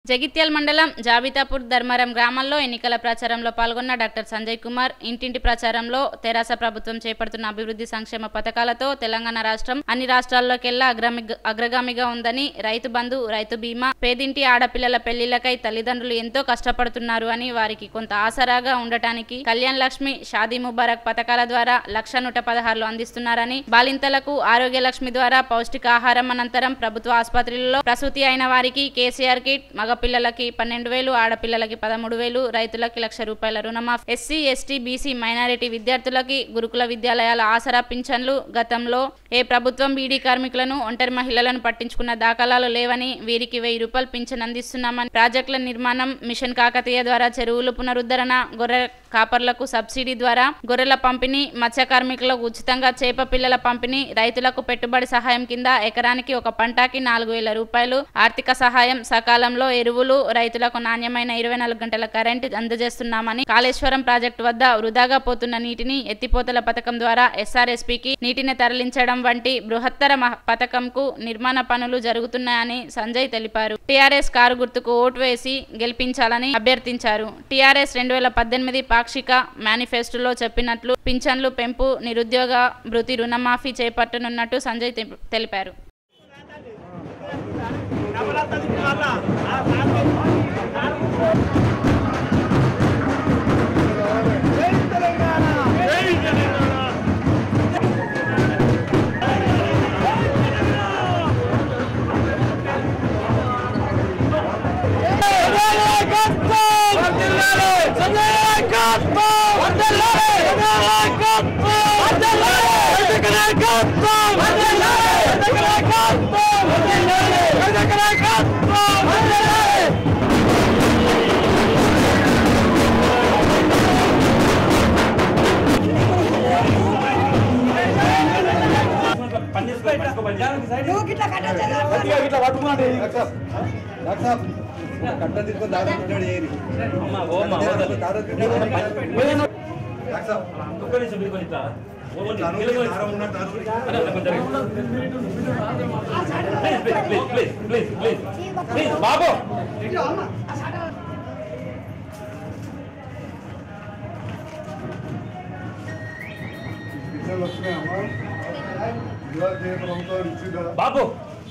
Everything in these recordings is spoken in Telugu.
జగిత్యాల మండలం జాబితాపూర్ ధర్మారం గ్రామంలో ఎన్నికల ప్రచారంలో పాల్గొన్న డాక్టర్ సంజయ్ కుమార్ ఇంటింటి ప్రచారంలో తెరాస ప్రభుత్వం చేపడుతున్న అభివృద్ధి సంక్షేమ పథకాలతో తెలంగాణ రాష్ట్రం అన్ని రాష్ట్రాల్లోకెల్లా అగ్రమి అగ్రగామిగా ఉందని రైతు బంధు రైతు బీమా పేదింటి ఆడపిల్లల పెళ్లిళ్లకై తల్లిదండ్రులు ఎంతో కష్టపడుతున్నారు అని వారికి కొంత ఆసరాగా ఉండటానికి కళ్యాణ్ లక్ష్మి షాదీ ముబారక్ పథకాల ద్వారా లక్ష నూట పదహారులు అందిస్తున్నారని బాలింతలకు ఆరోగ్య లక్ష్మి ద్వారా పౌష్టికాహారం అనంతరం ప్రభుత్వ ఆసుపత్రులలో ప్రసూతి అయిన వారికి కేసీఆర్ కిట్ మగపిల్లలకి పన్నెండు వేలు ఆడపిల్లలకి పదమూడు వేలు రైతులకి లక్ష రూపాయల రుణమాఫీ ఎస్సీ ఎస్టీ బీసీ మైనారిటీ విద్యార్థులకి గురుకుల విద్యాలయాల ఆసరా పింఛన్లు గతంలో ఏ ప్రభుత్వం బీడీ కార్మికులను ఒంటరి మహిళలను పట్టించుకున్న దాఖలాలు లేవని వీరికి వెయ్యి రూపాయలు పింఛన్ అందిస్తున్నామని ప్రాజెక్టుల నిర్మాణం మిషన్ కాకతీయ ద్వారా చెరువులు పునరుద్ధరణ గొర్రె కాపర్లకు సబ్సిడీ ద్వారా గొర్రెల పంపిణీ మత్స్య కార్మికులకు ఉచితంగా చేప పిల్లల పంపిణీ రైతులకు పెట్టుబడి సహాయం కింద ఎకరానికి ఒక పంటకి నాలుగు వేల రూపాయలు ఆర్థిక సహాయం సకాలంలో ఎరువులు రైతులకు నాణ్యమైన ఇరవై నాలుగు గంటల కరెంటు అందజేస్తున్నామని కాళేశ్వరం ప్రాజెక్టు వద్ద వృధాగా పోతున్న నీటిని ఎత్తిపోతల పథకం ద్వారా ఎస్ఆర్ఎస్పీకి నీటిని తరలించడం వంటి బృహత్తర మ- పథకంకు నిర్మాణ పనులు జరుగుతున్నాయని సంజయ్ తెలిపారు టీఆర్ఎస్ కారు గుర్తుకు ఓటు వేసి గెలిపించాలని అభ్యర్థించారు టీఆర్ఎస్ రెండు వేల పద్దెనిమిది పాక్షిక మేనిఫెస్టోలో చెప్పినట్లు పింఛన్లు పెంపు నిరుద్యోగ భృతి రుణమాఫీ చేపట్టనున్నట్టు సంజయ్ తె- తెలిపారు కట్ట తీసుకొని దాదాపు ఉంటాడు ఏరి బాబు బాబు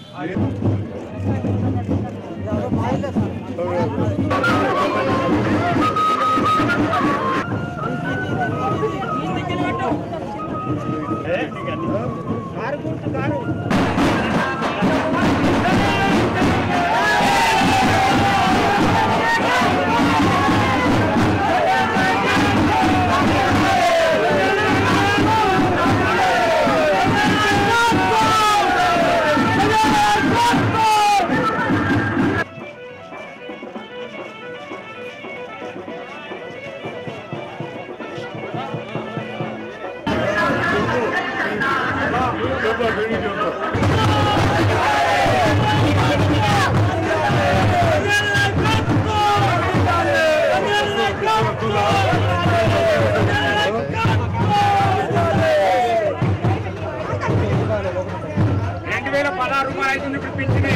రెండు వేల పదహారు రూపాయలు అవుతుంది ఇప్పుడు పింఛనే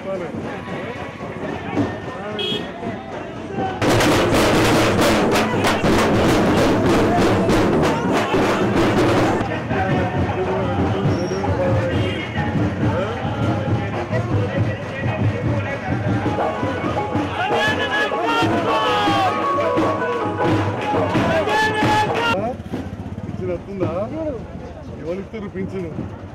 పింఛన్ వస్తుందా ఎవరు ఇస్తారు పింఛను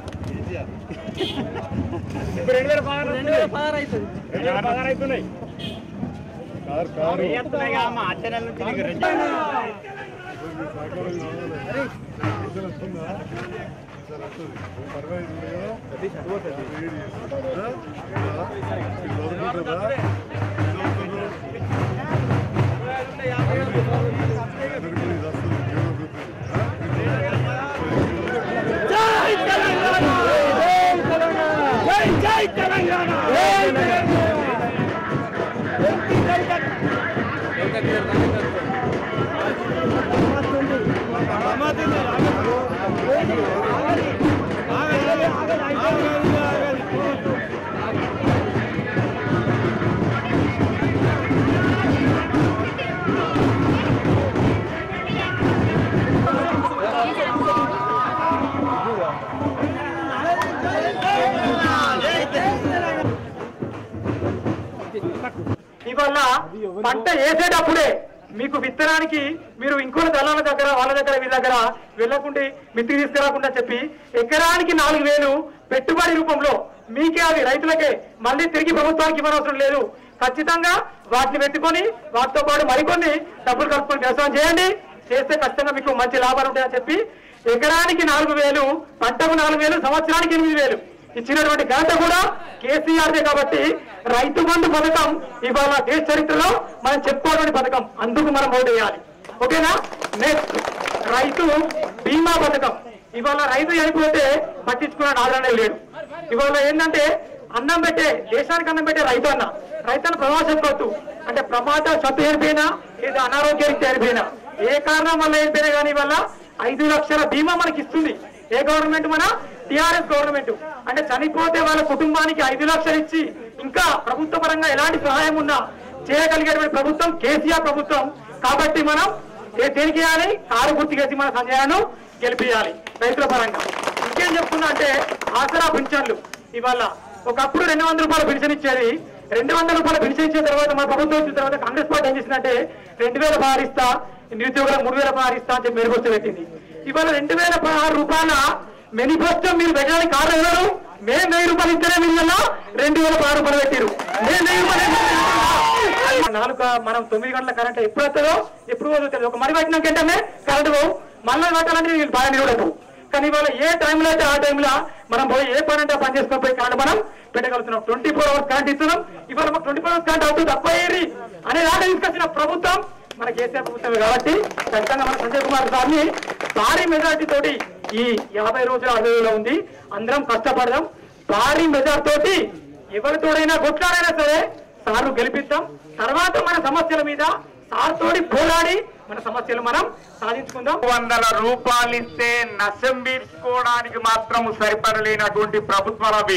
ఇప్పుడు రెండు వేల పదహారు రెండు వేల పదహారు అవుతుంది రెండు వేల పదహారు అవుతున్నాయి కారు కారు వేస్తున్నాయి అమ్మ అచ్చ నెల నుంచి నీకు రెండు సహకారం కావాలి పింఛన్ వస్తుందా సార్ వస్తుంది పర్వాలేదు ఉంది కదా అది వేడి చేస్తుందా? ఇలా? ఇది చదువుకుంటుందా? చదువుతుందా? అందరికీ ఇది వస్తుంది. జీవనోపాధి. ఆ? జై జై తెలంగాణ ఆ ఇవాళ పంట వేసేటప్పుడే మీకు విత్తనానికి మీరు ఇంకో దళాల దగ్గర వాళ్ళ దగ్గర వీళ్ళ దగ్గర వెళ్ళకుండా మిత్తి తీసుకురాకుండా చెప్పి ఎకరానికి నాలుగు వేలు పెట్టుబడి రూపంలో మీకే అవి రైతులకే మళ్ళీ తిరిగి ప్రభుత్వానికి ఇవ్వనవసరం లేదు ఖచ్చితంగా వాటిని పెట్టుకొని వాటితో పాటు మరికొన్ని డబ్బులు కలుపుకొని వ్యవసాయం చేయండి చేస్తే ఖచ్చితంగా మీకు మంచి లాభాలు ఉంటాయని చెప్పి ఎకరానికి నాలుగు వేలు పంటకు నాలుగు వేలు సంవత్సరానికి ఎనిమిది వేలు ఇచ్చినటువంటి ఘనత కూడా కేసీఆర్దే కాబట్టి రైతు బంధు పథకం ఇవాళ దేశ చరిత్రలో మనం చెప్పుకోవడానికి పథకం అందుకు మనం ఓటు వేయాలి ఓకేనా నెక్స్ట్ రైతు బీమా పథకం ఇవాళ రైతు చనిపోతే పట్టించుకున్న ఆదరణ లేడు ఇవాళ ఏంటంటే అన్నం పెట్టే దేశానికి అన్నం పెట్టే రైతు అన్న రైతులను ప్రమాదం కొట్టు అంటే ప్రమాద చట్టు చనిపోయినా లేదా అనారోగ్యానికి చనిపోయినా ఏ కారణం వల్ల చనిపోయినా కానీ వల్ల ఐదు లక్షల బీమా మనకి ఇస్తుంది ఏ గవర్నమెంట్ మన టిఆర్ఎస్ గవర్నమెంట్ అంటే చనిపోతే వాళ్ళ కుటుంబానికి ఐదు లక్షలు ఇచ్చి ఇంకా ప్రభుత్వ పరంగా ఎలాంటి సహాయం ఉన్నా చేయగలిగేటువంటి ప్రభుత్వం కేసీఆర్ ప్రభుత్వం కాబట్టి మనం ఏ- దేనికి చేయాలి కారు గుర్తుకేసి మన సంజయాలను గెలిపియాలి రైతుల పరంగా ఇంకేం చెప్తున్నా అంటే ఆసరా పింఛన్లు ఇవాళ ఒకప్పుడు రెండు వందల రూపాయల పెన్షన్ ఇచ్చేది రెండు వందల రూపాయల పెన్షన్ ఇచ్చిన తర్వాత మన ప్రభుత్వం వచ్చిన తర్వాత కాంగ్రెస్ పార్టీ ఏం చేసిందంటే రెండు వేల పారిస్తా నిరుద్యోగులకు మూడు వేల పారిస్తా అని చెప్పి మేనిఫెస్టో పెట్టింది ఇవాళ రెండు వేల పదహారు రూపాయల మేనిఫెస్టో మీరు పెట్టడానికి కారణం ఎవరు మేము వెయ్యి రూపాయలు ఇస్తేనే మీరు వల్ల రెండు వేల పదహారు రూపాయలు పెట్టారు మేము వెయ్యి రూపాయలు ఇస్తేనే నాలుగు మనం తొమ్మిది గంటల కరెంట్ ఎప్పుడు వస్తుందో ఎప్పుడు వదులుతుంది ఒక మరి పెట్టినాక ఏంటనే కరెంట్ పోవు మళ్ళీ పెట్టాలంటే వీళ్ళు బాగా నిలబడదు కానీ ఇవాళ ఏ టైంలో అయితే ఆ టైంలో మనం పోయి ఏ పని అంటే ఆ పని చేసుకొని పోయి కరెంట్ మనం పెట్టగలుగుతున్నాం ట్వంటీ ఫోర్ అవర్స్ కరెంట్ ఇస్తున్నాం ఇవాళ మాకు ట్వంటీ ఫోర్ అవర్స్ కరెంట్ అవుతుంది తక్కువ ఏరి అనే దాకా తీసుకొచ్చిన ప్రభుత్వం మన కేసీఆర్ ప్రభుత్వమే కాబట్టి ఖచ్చితంగా మన సంజయ్ కుమార్ సార్ని భారీ మెజార్టీ తోటి ఈ యాభై రోజుల అడవిలో ఉంది అందరం కష్టపడదాం భారీ మెజార్టీ తోటి ఎవరితోడైనా కొట్లాడైనా సరే సార్లు గెలిపిద్దాం తర్వాత మన సమస్యల మీద సార్ తోటి పోరాడి మన సమస్యలు మనం సాధించుకుందాం వందల రూపాయలు ఇస్తే నష్టం తీర్చుకోవడానికి మాత్రం సరిపడలేనటువంటి ప్రభుత్వాలు అవి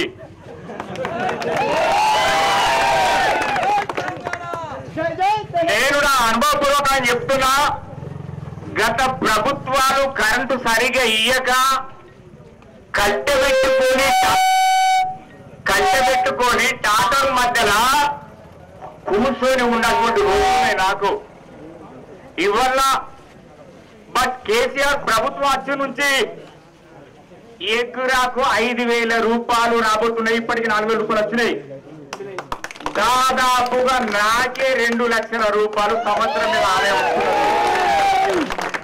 నేను నా అనుభవపూర్వకంగా చెప్తున్నా గత ప్రభుత్వాలు కరెంటు సరిగా ఇయ్యక కట్టెబెట్టుకొని కట్టెబెట్టుకొని టాటర్ మధ్యలో కూర్చొని ఉన్నటువంటి రోజులే నాకు ఇవల్ల బట్ కేసీఆర్ ప్రభుత్వం వచ్చి నుంచి ఎకరాకు ఐదు వేల రూపాయలు రాబోతున్నాయి ఇప్పటికి నాలుగు వేల రూపాయలు వచ్చినాయి దాదాపుగా నాకే రెండు లక్షల రూపాయలు సంవత్సరం మీద ఆదాయం వస్తున్నది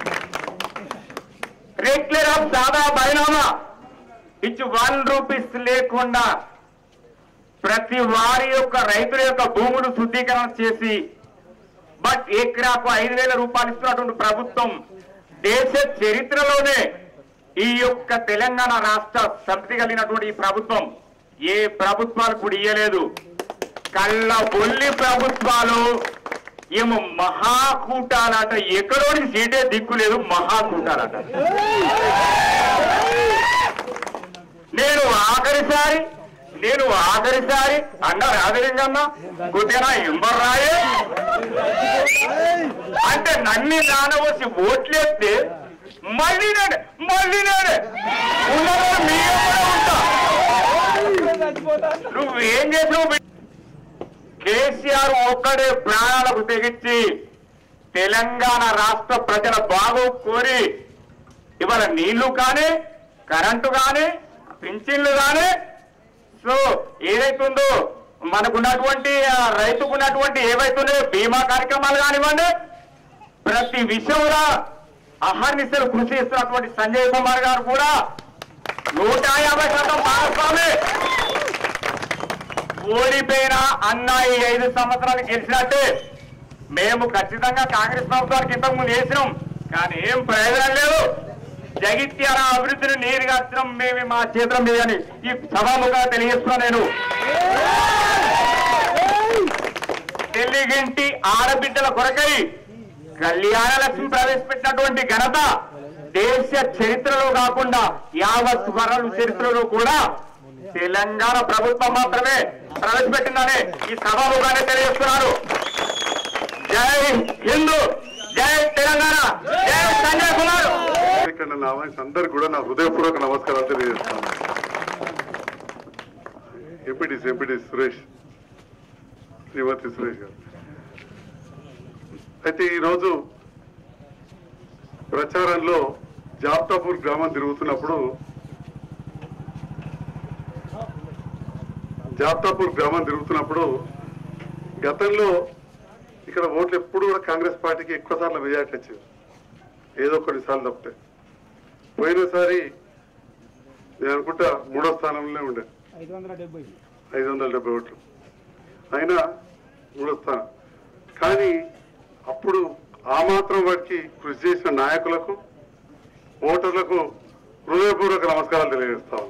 రెగ్యులర్ ఆఫ్ సాదా బైనామా ఇచ్చు వన్ రూపీస్ లేకుండా ప్రతి వారి యొక్క రైతుల యొక్క భూములు శుద్ధీకరణ చేసి బట్ ఎకరాకు ఐదు వేల రూపాయలు ఇస్తున్నటువంటి ప్రభుత్వం దేశ చరిత్రలోనే ఈ యొక్క తెలంగాణ రాష్ట్ర సమితి కలిగినటువంటి ఈ ప్రభుత్వం ఏ ప్రభుత్వాలు కూడా ఇయ్యలేదు కళ్ళ బొల్లి ప్రభుత్వాలు ఏమో మహాకూటాలట ఎక్కడోని సీటే దిక్కు లేదు మహాకూటాలట నేను ఆఖరిసారి నేను ఆఖరిసారి అన్నారు ఆదరింగమ్మ కొద్దిగా ఎంబర్ రాయే అంటే నన్ని నానవసి ఓట్లేస్తే మళ్ళీ నేనే మళ్ళీ నేనే ఉన్నవాడు మీ ఎమ్మడే ఉంటా నువ్వేం చేసావు బిడ్డ? కేసీఆర్ ఒక్కడే ప్రాణాలకు తెగించి తెలంగాణ రాష్ట్ర ప్రజల బాగు కోరి ఇవాళ నీళ్లు కానీ కరెంటు కానీ పింఛన్లు కానీ సో ఏదైతుందో మనకున్నటువంటి ఆ, రైతుకున్నటువంటి ఏవైతున్నాయో బీమా కార్యక్రమాలు కానివ్వండి ప్రతి విషయంలో అహర్నిశలు కృషి చేస్తున్నటువంటి సంజయ్ కుమార్ గారు కూడా నూట యాభై శాతం భాగస్వామి ఓడిపోయిన అన్న ఈ ఐదు సంవత్సరాలు గెలిచినట్టే మేము ఖచ్చితంగా కాంగ్రెస్ ప్రభుత్వానికి ఇంతకు ముందు వేసినాం కానీ ఏం ప్రయోజనం లేదు జగిత్యాల అభివృద్ధిని నీరుగా వచ్చినాం మేము మా చేతుల మీద అని ఈ సభాముఖంగా తెలియజేస్తున్నా నేను తెలుగింటి ఆడబిడ్డల కొరకై కళ్యాణ లక్ష్మి ప్రవేశపెట్టినటువంటి ఘనత దేశ చరిత్రలో కాకుండా యావత్ వరలు చరిత్రలో కూడా తెలంగాణ ప్రభుత్వం మాత్రమే ప్రవేశపెట్టిందని ఈ సభాముఖాన్ని తెలియజేస్తున్నారు జై హిందూ జై తెలంగాణ జై సంజయ్ కుమార్ ఇక్కడ నన్ను ఆహ్వానించిన అందరికి కూడా నా హృదయపూర్వక నమస్కారాలు తెలియజేస్తాను ఎంపీటీస్ ఎంపీటీస్ సురేష్ శ్రీమతి సురేష్ గారు అయితే ఈరోజు ప్రచారంలో జాప్తాపూర్ గ్రామం తిరుగుతున్నప్పుడు జాప్తాపూర్ గ్రామం తిరుగుతున్నప్పుడు గతంలో ఇక్కడ ఓట్లు ఎప్పుడు కూడా కాంగ్రెస్ పార్టీకి ఎక్కువ సార్లు మెజార్టీ వచ్చింది ఏదో కొన్నిసార్లు తప్పితే పోయినసారి నేను అనుకుంటా మూడో స్థానంలో ఉండే ఐదు వందల డెబ్బై ఐదు వందల డెబ్బై ఓట్లు అయినా మూడో స్థానం కానీ అప్పుడు ఆ మాత్రం వాటికి కృషి చేసిన నాయకులకు ఓటర్లకు హృదయపూర్వక నమస్కారాలు తెలియజేస్తాం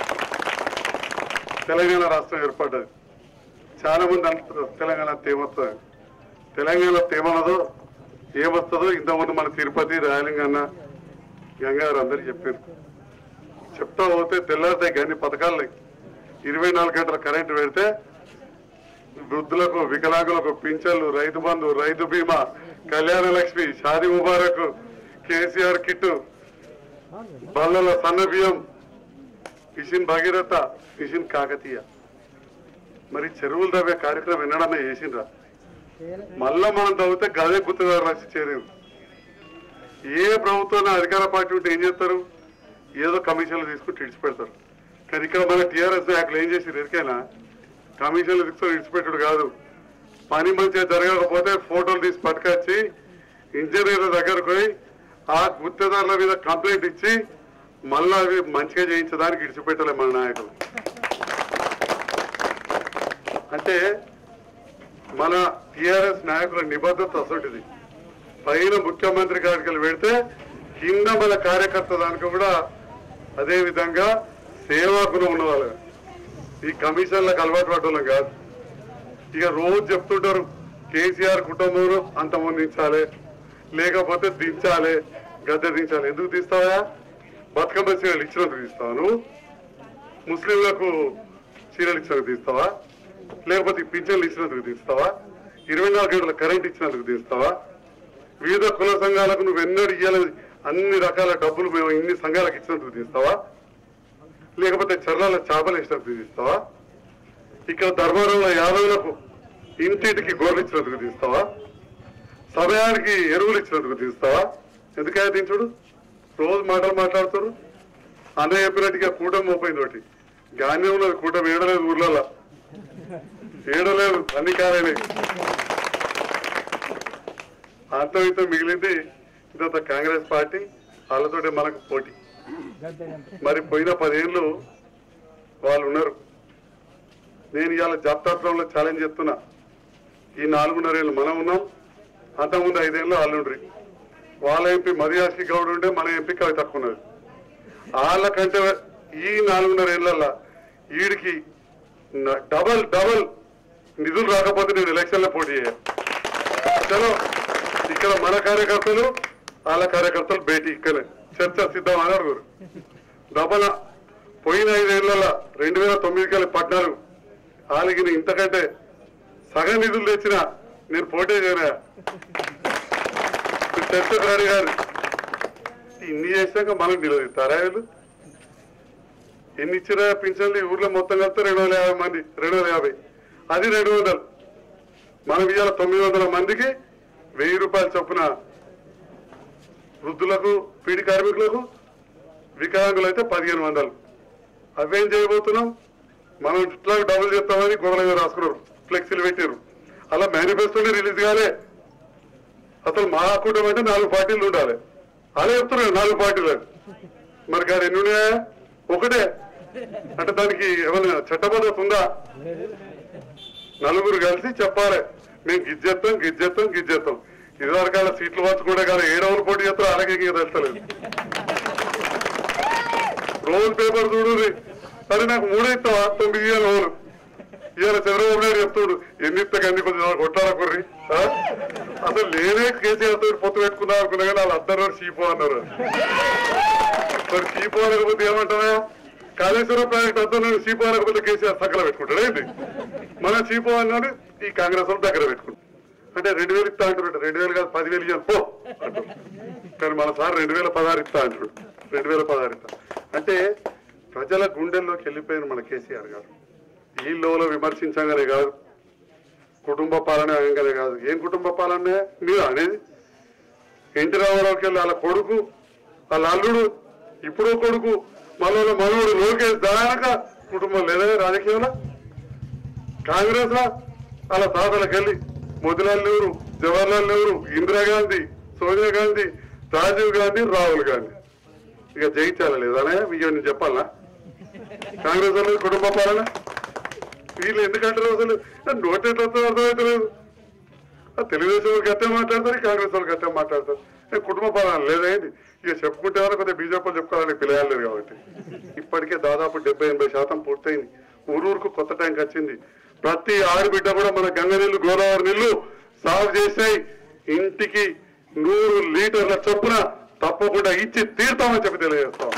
తెలంగాణ రాష్ట్రం ఏర్పడ్డది చాలా మంది అంటారు తెలంగాణ తేమొస్తుంది తెలంగాణ తేమనదో ఏమొస్తుందో ఇంతకుముందు మన తిరుపతి రాయలింగన్న గంగారు అందరు చెప్పారు చెప్తా పోతే తెల్లారితే గన్ని పథకాలు ఇరవై నాలుగు గంటల కరెంటు పెడితే వృద్ధులకు వికలాంగులకు పింఛన్లు రైతు బంధు రైతు బీమా కళ్యాణ లక్ష్మి షాది ముబారక్ కేసీఆర్ కిట్ బల్లల సన్న బియ్యం మిషన్ భగీరథ మిషన్ కాకతీయ మరి చెరువులు తవ్వే కార్యక్రమం ఎన్నడన్నా చేసిండ్రా మళ్ళా మనం తవ్వితే గదే గుర్తుదారు రాసి చేరేది ఏ ప్రభుత్వం అధికార పార్టీ ఉంటే ఏం చేస్తారు ఏదో కమిషన్లు తీసుకుని ఇడిచిపెడతారు కానీ ఇక్కడ మన టీఆర్ఎస్ నాయకులు ఏం చేసి ఎరికైనా కమిషన్లు తీసుకొని ఇడిచిపెట్టుడు కాదు పని మంచిగా జరగకపోతే ఫోటోలు తీసి పట్టుకొచ్చి ఇంజనీర్ల దగ్గరకు పోయి ఆ గుత్తేదారుల మీద కంప్లైంట్ ఇచ్చి మళ్ళా అవి మంచిగా చేయించడానికి ఇడిచిపెట్టలే మన నాయకులు అంటే మన టిఆర్ఎస్ నాయకుల నిబద్ధత అసలుంటిది పైన ముఖ్యమంత్రి గారికి పెడితే కింద మన కార్యకర్త దానికి కూడా అదే విధంగా సేవా గుణం ఉన్న వాళ్ళు ఈ కమిషన్లకు అలవాటు పడ్డం కాదు ఇక రోజు చెప్తుంటారు కేసీఆర్ కుటుంబంలో అంతమందించాలి లేకపోతే దించాలి గద్దె దించాలి ఎందుకు తీస్తావా బతుకమ్మ చీరలు ఇచ్చినందుకు తీస్తావా నువ్వు ముస్లింలకు చీరలు ఇచ్చినందుకు తీస్తావా లేకపోతే ఈ పింఛన్లు ఇచ్చినందుకు తీస్తావా ఇరవై నాలుగు గంటల కరెంట్ ఇచ్చినందుకు తీస్తావా వివిధ కుల సంఘాలకు నువ్వు ఎన్నడూ ఇయ్యాలి అన్ని రకాల డబ్బులు మేము ఇన్ని సంఘాలకు ఇచ్చినందుకు తీస్తావా లేకపోతే చర్రాల చేపలు ఇచ్చినందుకు తీస్తావా ఇక్కడ ధర్మవరంలో యాదవులకు ఇంటింటికి గోర్లు ఇచ్చినందుకు తీస్తావా సమయానికి ఎరువులు ఇచ్చినందుకు తీస్తావా ఎందుకయ్యా దించుడు రోజు మాటలు మాట్లాడుతారు అన్న చెప్పినట్టుగా కూటమి మోపోయింది ఒకటి గానే ఉన్నది కూటమి ఏడలేదు ఊర్లలో ఏడలేదు అన్ని కాలేనే అంతం ఇంత మిగిలింది ఇదంత కాంగ్రెస్ పార్టీ వాళ్ళతోటి మనకు పోటీ మరి పోయిన పదేళ్ళు వాళ్ళు ఉన్నారు నేను ఇవాళ జాబితాలో ఛాలెంజ్ చెప్తున్నా ఈ నాలుగున్నరేళ్ళు మనం ఉన్నాం అంతకుముందు ఐదేళ్ళు వాళ్ళు ఉండ్రి వాళ్ళ ఎంపీ మదియాసి గౌడ్ ఉంటే మన ఎంపీ కవి తక్కువ ఉన్నది వాళ్ళకంటే ఈ నాలుగున్నరేళ్లలో వీడికి న- డబల్ డబల్ నిధులు రాకపోతే నేను ఎలక్షన్లో పోటీ చేయాలి చలో ఇక్కడ మన కార్యకర్తలు వాళ్ళ కార్యకర్తలు భేటీ ఇక్కడే చర్చ సిద్ధం అని అడుగురు డబల్ పోయిన ఐదేళ్లలో రెండు వేల తొమ్మిది కలిసి పద్నాలుగు వాళ్ళకి నేను ఇంతకంటే సగం నిధులు తెచ్చిన నేను పోటీ చేయనా చర్చకు రాని గారు ఇన్ని చేశాక మనం నిలదీస్తారా వీళ్ళు ఎన్ని ఇచ్చినా పింఛన్లు ఈ ఊర్లో మొత్తం కలిపితే రెండు వందల యాభై మంది రెండు వందల యాభై అది రెండు వందలు మనం ఇవాళ తొమ్మిది వందల మందికి వెయ్యి రూపాయల చొప్పున వృద్ధులకు పీడి కార్మికులకు వికలాంగులు అయితే పదిహేను వందలు అవేం చేయబోతున్నాం మనం ఇట్లా డబుల్ చేస్తామని గోడల మీద రాసుకున్నారు ఫ్లెక్సీలు పెట్టారు అలా మేనిఫెస్టోని రిలీజ్ కాలే అసలు మా కూటమి అంటే నాలుగు పార్టీలు ఉండాలి అలా చెప్తున్నారు నాలుగు పార్టీలు అని. మరి గారు ఎన్ని ఉన్నాయా ఒకటే అంటే దానికి ఏమైనా చట్టబద్ధత ఉందా నలుగురు కలిసి చెప్పాలి మేము గిజ్జెత్తాం గిజ్జెత్తాం గిజ్జెత్తాం ఇదివరకాల సీట్లు పంచుకుంటే కానీ ఏడవలు పోటీ చేస్తారో అలాగే ఇంకా తెలుస్తలేదు రోజు పేపర్ చూడు అది నాకు మూడే ఇస్తావా తొమ్మిది ఇయ్యాలి రోజులు ఇవాళ చంద్రబాబు నాయుడు చెప్తాడు ఎన్ని ఇస్తే అన్ని కొంచెం కొట్టారా కుర్రి ఆ? అసలు లేనే కేసీఆర్ తోటి పొత్తు పెట్టుకున్నా అనుకున్నా కానీ వాళ్ళు అందరూ చీపో అన్నారు మరి చీపో అనకపోతే ఏమంటావా కాళేశ్వరం ప్రాజెక్ట్ వద్ద నేను చీపో అనకపోతే కేసీఆర్ సక్కల పెట్టుకుంటాడు ఏంటి మన చీపో అన్నాడు ఈ కాంగ్రెస్ వాళ్ళు దగ్గర పెట్టుకుంటాడు అంటే రెండు వేలు ఇస్తా అంటారు రెండు వేలు కాదు పదివేలు ఇవ్వాలి పో అంటారు. కానీ మన సార్ రెండు వేల పదహారు ఇస్తా అంటాడు రెండు వేల పదహారు ఇస్తా అంటే ప్రజల గుండెల్లోకి వెళ్ళిపోయిన మన కేసీఆర్ గారు ఈ లోలో విమర్శించగానే కాదు కుటుంబ పాలన అనగానే కాదు ఏం కుటుంబ పాలన మీరు అనేది ఎన్టీ రామారావుకి వెళ్ళి వాళ్ళ కొడుకు వాళ్ళ అల్లుడు ఇప్పుడు కొడుకు మళ్ళీ మనవుడు లోకేష్ దానక కుటుంబం లేదా రాజకీయంలో కాంగ్రెస్ లా వాళ్ళ తాతలకు వెళ్ళి మోతిలాల్ నెహ్రూ జవహర్లాల్ నెహ్రూ ఇందిరాగాంధీ సోనియా గాంధీ రాజీవ్ గాంధీ రాహుల్ గాంధీ ఇక జయించాల లేదనే ఇక నేను చెప్పాలనా కాంగ్రెస్ వాళ్ళది కుటుంబ పాలన వీళ్ళు ఎందుకంటారు అసలు నోటెట్లు వస్తుందో అర్థమవుతలేదు ఆ తెలుగుదేశం వాళ్ళు గట్టే మాట్లాడతారు కాంగ్రెస్ వాళ్ళు గట్టే మాట్లాడతారు ఏ కుటుంబ పాలన లేదేంటి ఇక చెప్పుకుంటే వరకు కొద్దిగా బీజేపీ వాళ్ళు చెప్పుకోవాలని పిల్లలు కాబట్టి ఇప్పటికే దాదాపు డెబ్బై ఎనభై శాతం పూర్తయింది ఊరూరుకు కొత్త ట్యాంక్ వచ్చింది ప్రతి ఆడబిడ్డ కూడా మన గంగ నీళ్లు గోదావరి నీళ్లు సాగు చేసాయి ఇంటికి నూరు లీటర్ల చొప్పున తప్పకుండా ఇచ్చి తీరుతామని చెప్పి తెలియజేస్తాం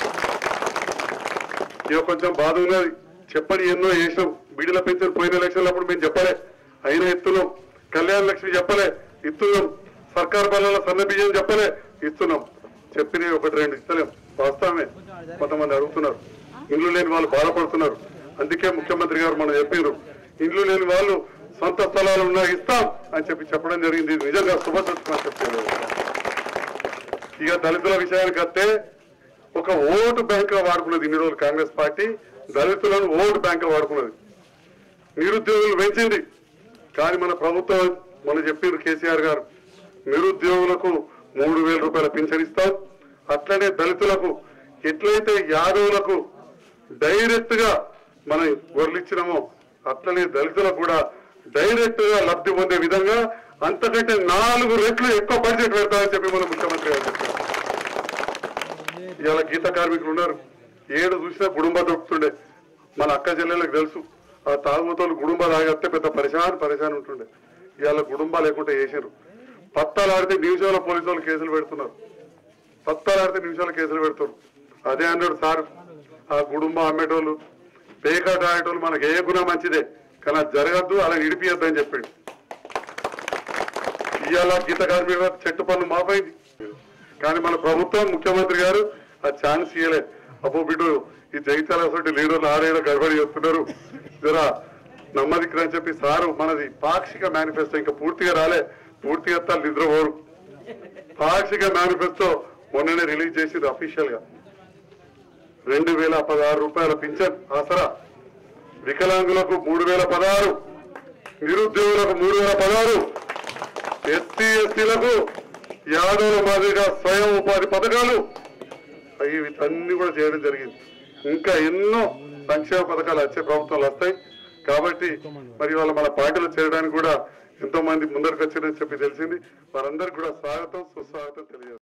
ఇక కొంచెం బాధ ఉన్నది చెప్పని ఎన్నో చేసినాం బీడీల పెన్షన్ పోయిన ఎలక్షన్లు అప్పుడు మేము చెప్పలే అయినా ఇస్తున్నాం కళ్యాణ లక్ష్మి చెప్పలే ఇస్తున్నాం సర్కార్ బల్ల సన్న బియ్యం చెప్పలే ఇస్తున్నాం చెప్పినవి ఒకటి రెండు ఇస్తలేం వాస్తవమే కొంతమంది అడుగుతున్నారు ఇండ్లు లేని వాళ్ళు బాధపడుతున్నారు అందుకే ముఖ్యమంత్రి గారు మనం చెప్పారు ఇండ్లు లేని వాళ్ళు సొంత స్థలాలు ఉన్నా ఇస్తాం అని చెప్పి చెప్పడం జరిగింది ఇది నిజంగా శుభదృష్టం అని చెప్పారు ఇక దళితుల విషయానికి వస్తే ఒక ఓటు బ్యాంక్ గా వాడుకున్నది ఇన్ని రోజులు కాంగ్రెస్ పార్టీ దళితులను ఓటు బ్యాంక్ గా వాడుకున్నది నిరుద్యోగులు పెంచింది కానీ మన ప్రభుత్వం మన చెప్పారు కేసీఆర్ గారు నిరుద్యోగులకు మూడు వేల రూపాయల పింఛన్ ఇస్తాం అట్లనే దళితులకు ఎట్లయితే యాదవులకు డైరెక్ట్ గా మనం వరలిచ్చినామో అట్లనే దళితులకు కూడా డైరెక్ట్ గా లబ్ధి పొందే విధంగా అంతకంటే నాలుగు రెట్లు ఎక్కువ బడ్జెట్ పెడతామని చెప్పి మన ముఖ్యమంత్రి గారు చెప్పారు ఇవాళ గీత కార్మికులు ఉన్నారు ఏడు చూసినా గుడుంబ దొరుకుతుండే మన అక్క చెల్లెలకు తెలుసు ఆ తాగుబోతోళ్ళు గుడుంబ తాగేస్తే పెద్ద పరిశాన్ పరిశాన్ ఉంటుండే ఇవాళ గుడుంబ లేకుండా చేశారు పత్తాలు ఆడితే నిమిషాల పోలీసు వాళ్ళు కేసులు పెడుతున్నారు పత్తాలు ఆడితే నిమిషాల కేసులు పెడుతున్నారు అదే అన్నాడు సార్ ఆ గుడుంబ అమ్మేటోళ్ళు పేకాట ఆడేటోళ్ళు మనకి ఏ గుణం మంచిదే కానీ అది జరగద్దు అలా ఇడిపియద్దు అని చెప్పాడు ఇవాళ గీత కార్మికుల చెట్టు పనులు మాపైంది కానీ మన ప్రభుత్వం ముఖ్యమంత్రి గారు ఆ ఛాన్స్ ఇవ్వలే అబ్బో బిడ్డు ఈ జైత్యాల అసలు లీడర్లు ఆరేళ్ళ గడబడి చేస్తున్నారు జరా నమ్మదిక్కురా అని చెప్పి సారు మనది పాక్షిక మేనిఫెస్టో ఇంకా పూర్తిగా రాలే పూర్తిగా ఎత్తాలి నిద్రపోరు పాక్షిక మేనిఫెస్టో మొన్ననే రిలీజ్ చేసింది అఫీషియల్ గా రెండు వేల పదహారు రూపాయల పింఛన్ ఆసరా వికలాంగులకు మూడు వేల పదహారు నిరుద్యోగులకు మూడు వేల పదహారు ఎస్సీ ఎస్టీలకు యాదవుల మాదిరిగా స్వయం ఉపాధి పథకాలు అవి అన్ని కూడా చేయడం జరిగింది ఇంకా ఎన్నో సంక్షేమ పథకాలు వచ్చే ప్రభుత్వాలు వస్తాయి కాబట్టి మరి వాళ్ళ మన పార్టీలో చేరడానికి కూడా ఎంతో మంది ముందరికి వచ్చారని చెప్పి తెలిసింది వారందరికీ కూడా స్వాగతం సుస్వాగతం తెలియజేస్తాం